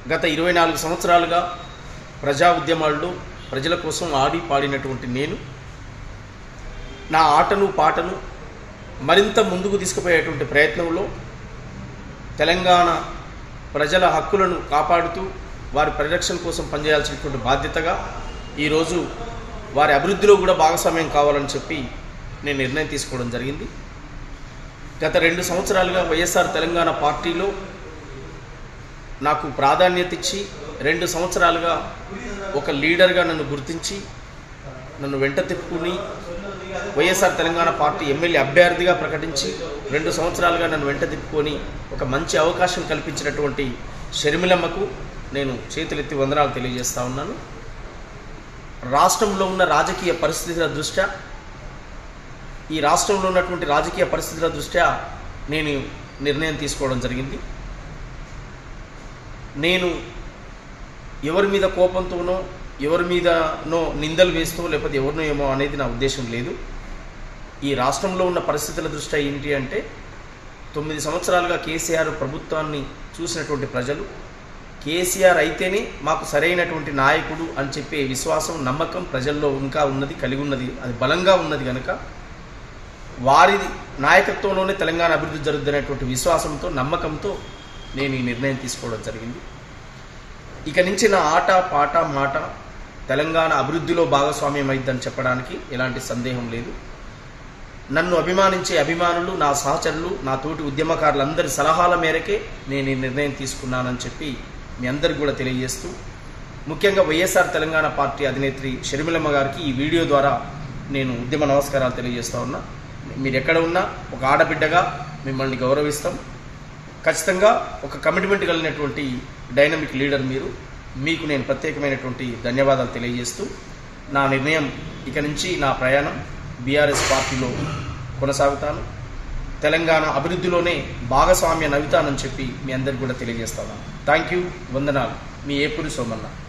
గత ఇరవై నాలుగు సంవత్సరాలుగా ప్రజా ఉద్యమాల్లో ప్రజల కోసం ఆడి పాడినటువంటి నేను నా ఆటను పాటను మరింత ముందుకు తీసుకుపోయేటువంటి ప్రయత్నంలో తెలంగాణ ప్రజల హక్కులను కాపాడుతూ వారి పరిరక్షణ కోసం పనిచేయాల్సినటువంటి బాధ్యతగా ఈరోజు వారి అభివృద్ధిలో కూడా భాగస్వామ్యం కావాలని చెప్పి నేను నిర్ణయం తీసుకోవడం జరిగింది గత రెండు సంవత్సరాలుగా వైఎస్ఆర్ తెలంగాణ పార్టీలో నాకు ప్రాధాన్యత ఇచ్చి రెండు సంవత్సరాలుగా ఒక లీడర్గా నన్ను గుర్తించి నన్ను వెంట తిప్పుకుని వైఎస్ఆర్ తెలంగాణ పార్టీ ఎమ్మెల్యే అభ్యర్థిగా ప్రకటించి రెండు సంవత్సరాలుగా నన్ను వెంట తిప్పుకొని ఒక మంచి అవకాశం కల్పించినటువంటి షర్మిలమ్మకు నేను చేతులెత్తి వందనాలు తెలియజేస్తా ఉన్నాను రాష్ట్రంలో ఉన్న రాజకీయ పరిస్థితుల దృష్ట్యా ఈ రాష్ట్రంలో ఉన్నటువంటి రాజకీయ పరిస్థితుల దృష్ట్యా నేను నిర్ణయం తీసుకోవడం జరిగింది నేను ఎవరి మీద కోపంతోనో ఎవరి మీదనో నిందలు వేస్తూ లేకపోతే ఎవరినో ఏమో అనేది నా ఉద్దేశం లేదు ఈ రాష్ట్రంలో ఉన్న పరిస్థితుల దృష్ట్యా ఏంటి అంటే తొమ్మిది సంవత్సరాలుగా కేసీఆర్ ప్రభుత్వాన్ని చూసినటువంటి ప్రజలు కేసీఆర్ అయితేనే మాకు సరైనటువంటి నాయకుడు అని చెప్పే విశ్వాసం నమ్మకం ప్రజల్లో ఇంకా ఉన్నది కలిగి ఉన్నది అది బలంగా ఉన్నది కనుక వారి నాయకత్వంలోనే తెలంగాణ అభివృద్ధి జరుగుతున్నటువంటి విశ్వాసంతో నమ్మకంతో నేను ఈ నిర్ణయం తీసుకోవడం జరిగింది ఇక నుంచి నా ఆట పాట మాట తెలంగాణ అభివృద్ధిలో భాగస్వామ్యం అయిద్దని చెప్పడానికి ఎలాంటి సందేహం లేదు నన్ను అభిమానించే అభిమానులు నా సహచరులు నా తోటి ఉద్యమకారులందరి సలహాల మేరకే నేను ఈ నిర్ణయం తీసుకున్నానని చెప్పి మీ అందరికి కూడా తెలియజేస్తూ ముఖ్యంగా వైఎస్ఆర్ తెలంగాణ పార్టీ అధినేత్రి షర్మిలమ్మ గారికి ఈ వీడియో ద్వారా నేను ఉద్యమ నమస్కారాలు తెలియజేస్తా ఉన్నా మీరు ఎక్కడ ఉన్నా ఒక ఆడబిడ్డగా మిమ్మల్ని గౌరవిస్తాం ఖచ్చితంగా ఒక కమిట్మెంట్ కలిగినటువంటి డైనమిక్ లీడర్ మీరు మీకు నేను ప్రత్యేకమైనటువంటి ధన్యవాదాలు తెలియజేస్తూ నా నిర్ణయం ఇక నుంచి నా ప్రయాణం బీఆర్ఎస్ పార్టీలో కొనసాగుతాను తెలంగాణ అభివృద్ధిలోనే భాగస్వామ్య నవ్వుతానని చెప్పి మీ అందరికి కూడా తెలియజేస్తాను థ్యాంక్ యూ వందనాలు మీ ఏపూరి సోమన్న